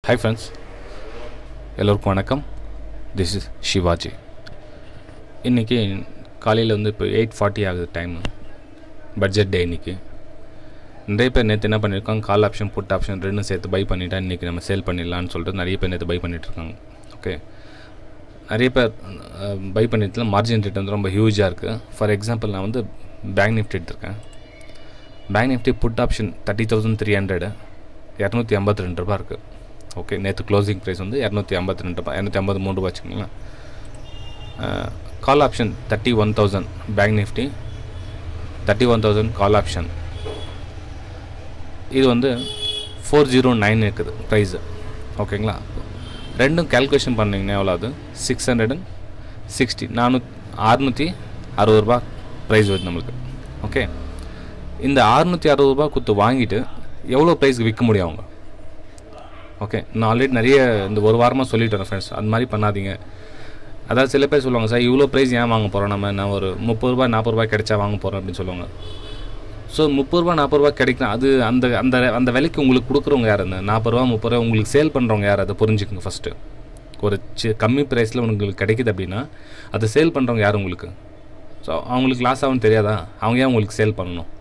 hi friends எல்லோருக்கும் வணக்கம் this is Sivaji இன்றைக்கி காலையில் வந்து இப்போ எயிட் ஃபார்ட்டி ஆகுது டைமு பட்ஜெட் டே இன்றைக்கி நிறைய பேர் நேற்று என்ன பண்ணியிருக்காங்க கால் ஆப்ஷன் புட் ஆப்ஷன் ரெண்டும் சேர்த்து பை பண்ணிட்டா இன்றைக்கி நம்ம சேல் பண்ணிடலான்னு சொல்லிட்டு நிறைய பேர் நேற்று பை பண்ணிகிட்ருக்காங்க ஓகே நிறைய பேர் பை பண்ணிட்டுல மார்ஜின் ரேட் வந்து ரொம்ப ஹியூஜாக இருக்குது ஃபார் எக்ஸாம்பிள் நான் வந்து பேங்க் நிஃப்டி எடுத்திருக்கேன் bank nifty put option thirty thousand three hundred இரநூத்தி ஐம்பத்தி ரெண்டு ரூபா இருக்குது ஓகே நேற்று க்ளோசிங் ப்ரைஸ் வந்து இரநூத்தி ஐம்பத்தி ரெண்டு ரூபா இரநூத்தி ஐம்பது மூணு ரூபா வச்சுக்கோங்களேன் call option thirty one thousand bank nifty thirty one thousand call option இது வந்து ஃபோர் ஜீரோ நைன் இருக்குது ப்ரைஸு ஓகேங்களா ரெண்டும் கேல்குலேஷன் பண்ணிங்கன்னா எவ்வளோ ஆகுது சிக்ஸ் ஹண்ட்ரட் அண்ட் சிக்ஸ்டி நானூத் அறுநூற்றி அறுபது ரூபா ப்ரைஸ் வருது நம்மளுக்கு ஓகே இந்த அறுநூற்றி அறுபது ரூபா கொடுத்து வாங்கிட்டு எவ்வளோ ப்ரைஸ்க்கு விற்க முடியும் அவங்க ஓகே நான் ஆல்ரெடி நிறைய இந்த ஒரு வாரமாக சொல்லிட்டு வரேன் ஃப்ரெண்ட்ஸ் அது மாதிரி பண்ணாதீங்க அதாவது சில பேர் சொல்லுவாங்க சார் இவ்வளோ ப்ரைஸ் ஏன் வாங்க போகிறோம் நம்ம நான் ஒரு முப்பது ரூபா நாற்பது ரூபாய் கிடைச்சா வாங்க போகிறோம் அப்படின்னு சொல்லுவாங்க ஸோ முப்பது ரூபா நாற்பது ரூபா கிடைக்கும் அது அந்த அந்த அந்த விலைக்கு உங்களுக்கு கொடுக்குறவங்க யார் அந்த நாற்பது ரூபா முப்பது ரூபா உங்களுக்கு சேல் பண்ணுறவங்க யார் அதை புரிஞ்சுக்கோங்க ஃபஸ்ட்டு ஒரு சி கம்மி ப்ரைஸில் உங்களுக்கு கிடைக்குது அப்படின்னா அதை சேல் பண்ணுறவங்க யார் உங்களுக்கு ஸோ அவங்களுக்கு லாஸ் ஆகும்னு தெரியாதா அவங்க ஏன் உங்களுக்கு சேல் பண்ணணும்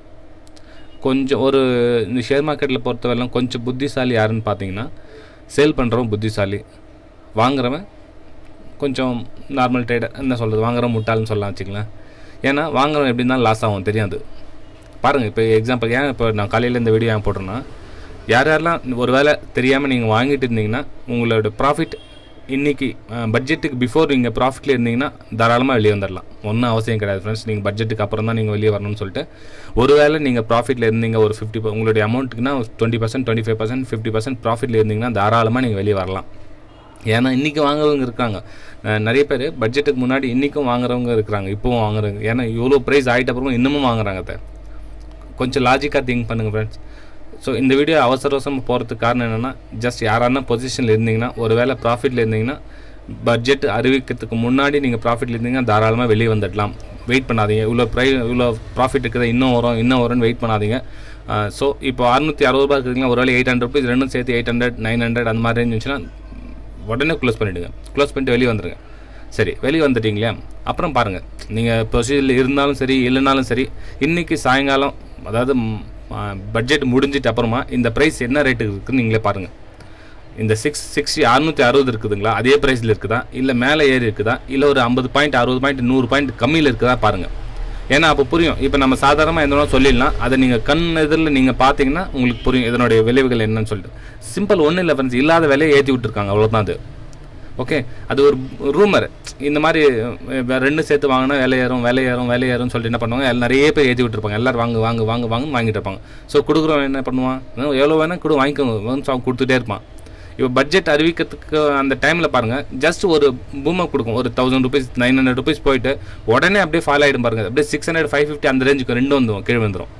கொஞ்சம் ஒரு இந்த ஷேர் மார்க்கெட்டில் பொறுத்தவரைலாம் கொஞ்சம் புத்திசாலி யாருன்னு பார்த்தீங்கன்னா சேல் பண்ணுறவன் புத்திசாலி வாங்குறவன் கொஞ்சம் நார்மல் ட்ரேடர் என்ன சொல்கிறது வாங்குறவன் முட்டாள்னு சொல்லலாம் வச்சுக்கலாம் ஏன்னா வாங்குறவன் எப்படி இருந்தாலும் லாஸ் ஆகும் தெரியாது பாருங்கள் இப்போ எக்ஸாம்பிள் ஏன் இப்போ நான் காலையில் இந்த வீடியோ ஏன் போடுறேன்னா யார் யாரெல்லாம் ஒரு வேளை தெரியாமல் நீங்கள் வாங்கிட்டு இருந்தீங்கன்னா உங்களோட ப்ராஃபிட் இன்றைக்கி பட்ஜெட்டுக்கு பிஃபோர் நீங்கள் ப்ராஃபிட்டில் இருந்தீங்கன்னா தாராளமாக வெளியே வந்துடலாம் ஒன்றும் அவசியம் கிடையாது ஃப்ரெண்ட்ஸ் நீங்கள் பட்ஜெட்டுக்கு அப்புறம் தான் நீங்கள் வெளியே வரணும்னு சொல்லிட்டு ஒருவேளை நீங்கள் ப்ராஃபிட்டில் இருந்தீங்க ஒரு ஃபிஃப்டி உங்களுடைய அமௌண்ட்டுக்குனா twenty percent twenty five percent fifty percent ப்ராஃபிட்டில் இருந்தீங்கன்னா தாராளமாக நீங்கள் வெளியே வரலாம் ஏன்னா இன்றைக்கி வாங்குறவங்க இருக்காங்க நிறைய பேர் பட்ஜெட்டுக்கு முன்னாடி இன்றைக்கும் வாங்குறவங்க இருக்கிறாங்க இப்போவும் வாங்குறவங்க ஏன்னா இவ்வளோ ப்ரைஸ் ஆகிட்ட அப்புறமா இன்னமும் வாங்குறாங்க அதை கொஞ்சம் லாஜிக்காக திங்க் பண்ணுங்கள் ஃப்ரெண்ட்ஸ் ஸோ இந்த வீடியோ அவசர அவசரமாக போகிறதுக்கு காரணம் என்னென்னா ஜஸ்ட் யாரான பொசிஷனில் இருந்தீங்கன்னா ஒரு வேளை ப்ராஃபிட்டில் இருந்தீங்கன்னா பட்ஜெட் அறிவிக்கிறதுக்கு முன்னாடி நீங்கள் ப்ராஃபிட்டில் இருந்தீங்கன்னா தாராளமாக வெளியே வந்துடலாம் வெயிட் பண்ணாதீங்க இவ்வளோ ப்ரை இவ்வளோ ப்ராஃபிட் இருக்குது இன்னும் வரும் இன்னும் வரும்னு வெயிட் பண்ணாதீங்க ஸோ இப்போ அறுநூற்றி அறுபது ரூபா இருக்குதுங்களா ஒரு வேளை எயிட் ஹண்ட்ரட் ருபீஸ் ரெண்டும் சேர்த்து எயிட் ஹண்ட்ரட் நைன் ஹண்ட்ரட் அந்த மாதிரி இருந்துச்சுன்னா உடனே க்ளோஸ் பண்ணிவிடுங்க க்ளோஸ் பண்ணிட்டு வெளியே வந்துடுங்க சரி வெளியே வந்துட்டீங்களே அப்புறம் பாருங்கள் நீங்கள் ப்ரொசீஜரில் இருந்தாலும் சரி இல்லைனாலும் சரி இன்றைக்கி சாயங்காலம் அதாவது பட்ஜெட் முடிஞ்சிட்டு அப்புறமா இந்த ப்ரைஸ் என்ன ரேட்டுக்கு இருக்குதுன்னு நீங்களே பாருங்கள் இந்த சிக்ஸ் சிக்ஸ்டி அறுநூற்றி அறுபது இருக்குதுங்களா அதே ப்ரைஸில் இருக்குதா இல்லை மேலே ஏறி இருக்குதா இல்லை ஒரு ஐம்பது பாயிண்ட் அறுபது பாயிண்ட் நூறு பாயிண்ட் கம்மியில் இருக்குதா பாருங்கள் ஏன்னா அப்போ புரியும் இப்போ நம்ம சாதாரணமாக எந்தனா சொல்லிடலாம் அதை நீங்கள் கண் எதிரில் நீங்கள் பார்த்தீங்கன்னா உங்களுக்கு புரியும் இதனுடைய விளைவுகள் என்னன்னு சொல்லிட்டு சிம்பிள் ஒன்றும் இல்லை ஃப்ரெண்ட்ஸ் இல்லாத விலையை ஏற்றி விட்டுருக்காங்க அவ்வளோதான் அது ஓகே அது ஒரு ரூமர் இந்த மாதிரி ரெண்டு சேர்த்து வாங்கினா வேலை ஏறும் வேலை ஏறும் வேலை ஏறும்னு சொல்லிட்டு என்ன பண்ணுவாங்க எல்லாம் நிறைய பேர் ஏற்றி விட்டுருப்பாங்க எல்லோரும் வாங்க வாங்க வாங்க வாங்க வாங்கிட்டு இருப்பாங்க ஸோ கொடுக்குறவன் என்ன பண்ணுவான் எவ்வளோ வேணால் கொடு வாங்கிக்கோங்க கொடுத்துட்டே இருப்பான் இப்போ பட்ஜெட் அறிவிக்கிறதுக்கு அந்த டைமில் பாருங்கள் ஜஸ்ட் ஒரு பூமை கொடுக்கும் ஒரு thousand rupees nine hundred rupees போயிட்டு உடனே அப்படியே ஃபாலோ ஆகிடும் பாருங்கள் அப்படியே சிக்ஸ் ஹண்ட்ரட் ஃபைவ் ஃபிஃப்டி அந்த ரேஞ்சுக்கு ரெண்டு வந்துடும் கீழே வந்துடும்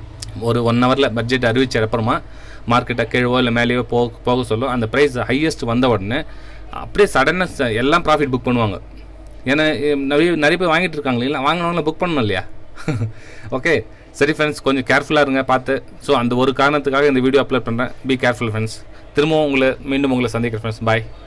ஒரு ஒன் ஹவரில் பட்ஜெட் அறிவிச்ச அப்புறமா மார்க்கெட்டை கீழவோ இல்லை மேலேயோ போக போக சொல்லும் அந்த ப்ரைஸ் ஹையஸ்ட் வந்த உடனே அப்படியே சடனாக எல்லாம் ப்ராஃபிட் புக் பண்ணுவாங்க ஏன்னா நிறைய நிறைய பேர் வாங்கிட்டு இருக்காங்க இல்லையா வாங்கினவங்கள புக் பண்ணணும் இல்லையா ஓகே சரி ஃப்ரெண்ட்ஸ் கொஞ்சம் கேர்ஃபுல்லாக இருங்க பார்த்து ஸோ அந்த ஒரு காரணத்துக்காக இந்த வீடியோ அப்லோட் பண்ணுறேன் பி கேர்ஃபுல் ஃப்ரெண்ட்ஸ் திரும்பவும் உங்களை மீண்டும் உங்களை சந்திக்கிறேன் ஃப்ரெண்ட்ஸ் பாய்